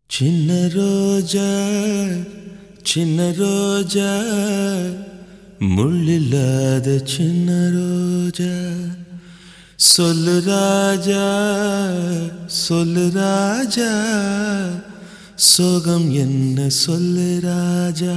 சின்ன ரோஜா சின்ன ரோஜா முள்ளில்லாத சின்ன ரோஜா சொல்லு ராஜா சொல்லு ராஜா சோகம் என்ன சொல்லு ராஜா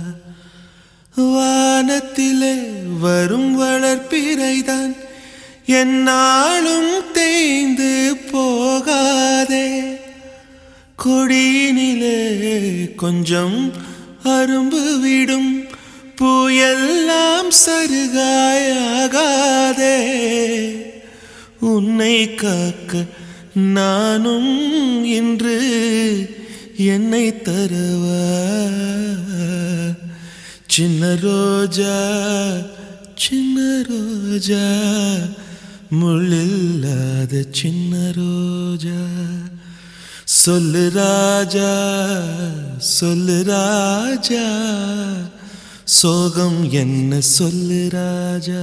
வானத்திலே வரும் வளர்ப்பிறைதான் என்னாலும் தேய்ந்து போகாதே கொடியினிலே கொஞ்சம் அரும்பு விடும் பூயெல்லாம் சருகாயாகாதே உன்னை காக்க நானும் இன்று என்னை தருவா சின்ன ரோஜா சின்ன ரோஜா முள்ளில்லாத சின்ன ரோஜா சொல்லு ராஜா சொல்லு ராஜா சோகம் என்ன சொல்லு ராஜா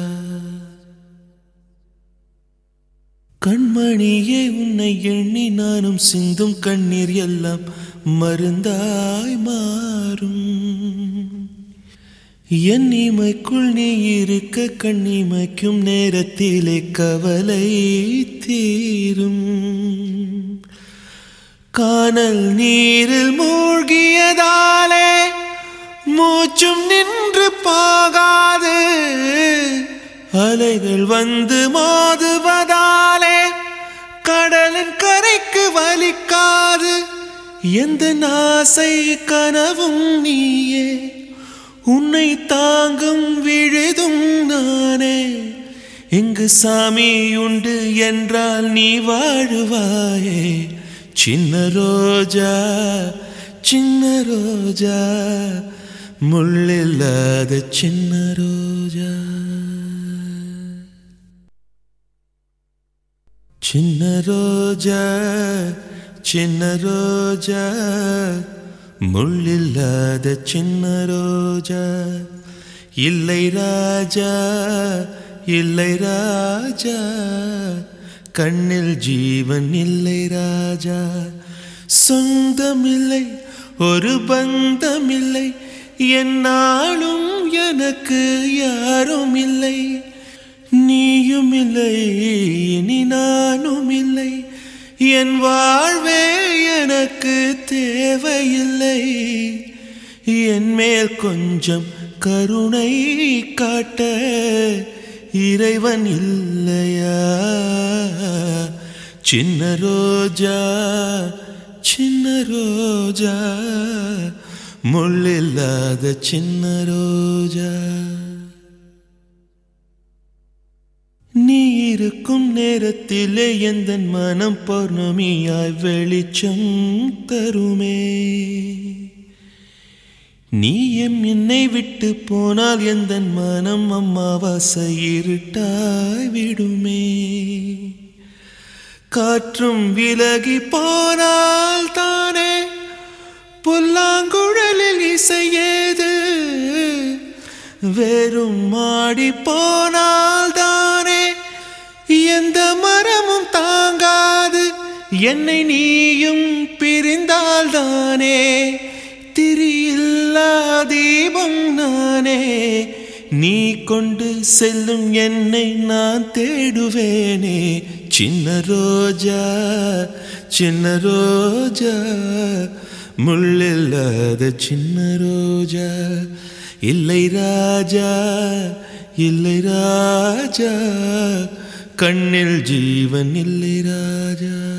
கண்மணியே உன்னை எண்ணி நானும் சிந்தும் கண்ணீர் எல்லாம் மருந்தாய் மாறும் என் இமைக்குள் நீ இருக்க கண்ணிமைக்கும் நேரத்திலே கவலை தீரும் கானல் நீரில் மூழ்கியதாலே மூச்சும் நின்று போகாது அலைகள் வந்து மோதுவதாலே கடலின் கரைக்கு வலிக்காது எந்த ஆசை கனவும் நீயே உன்னை தாங்கும் விழுதும் நானே இங்கு சாமி உண்டு என்றால் நீ வாழுவாயே சின்ன ரோஜா சின்ன ரோஜா முள்ளில்லாத சின்ன ரோஜா சின்ன ரோஜா சின்ன ரோஜா முள்ளில்லாத சின்ன ரோஜா இல்லை ராஜா இல்லை ராஜா கண்ணில் ஜீவன் இல்லை ராஜா சொந்தமில்லை ஒரு பந்தமில்லை என்னாலும் எனக்கு யாரும் இல்லை நீயும் இல்லை இனி நானும் இல்லை என் வாழ்வே எனக்கு தேவையில்லை என் மேல் கொஞ்சம் கருணை காட்ட இறைவன் இல்லையா சின்ன ரோஜா சின்ன ரோஜா முள்ளில்லாத சின்ன ரோஜா நீ இருக்கும் நேரத்திலே எந்த மனம் பௌர்ணமியாய் வெளிச்சம் தருமே நீ எம் என்னை விட்டு போனால் எந்த மனம் அம்மாவாசை இருட்டாய் விடுமே காற்றும் விலகி போனால் தானே புல்லாங்குழலில் இசையேது வெறும் மாடி போனால் தானே எந்த மரமும் தாங்காது என்னை நீயும் பிரிந்தால் தானே திரியில்லா தீபம் நானே நீ கொண்டு செல்லும் என்னை நான் தேடுவேனே சின்ன ரோஜா சின்ன ரோஜா முள்ளில்லாத சின்ன ரோஜா இல்லை ராஜா இல்லை ராஜா கண்ணில் ஜீவன் இல்லை ராஜா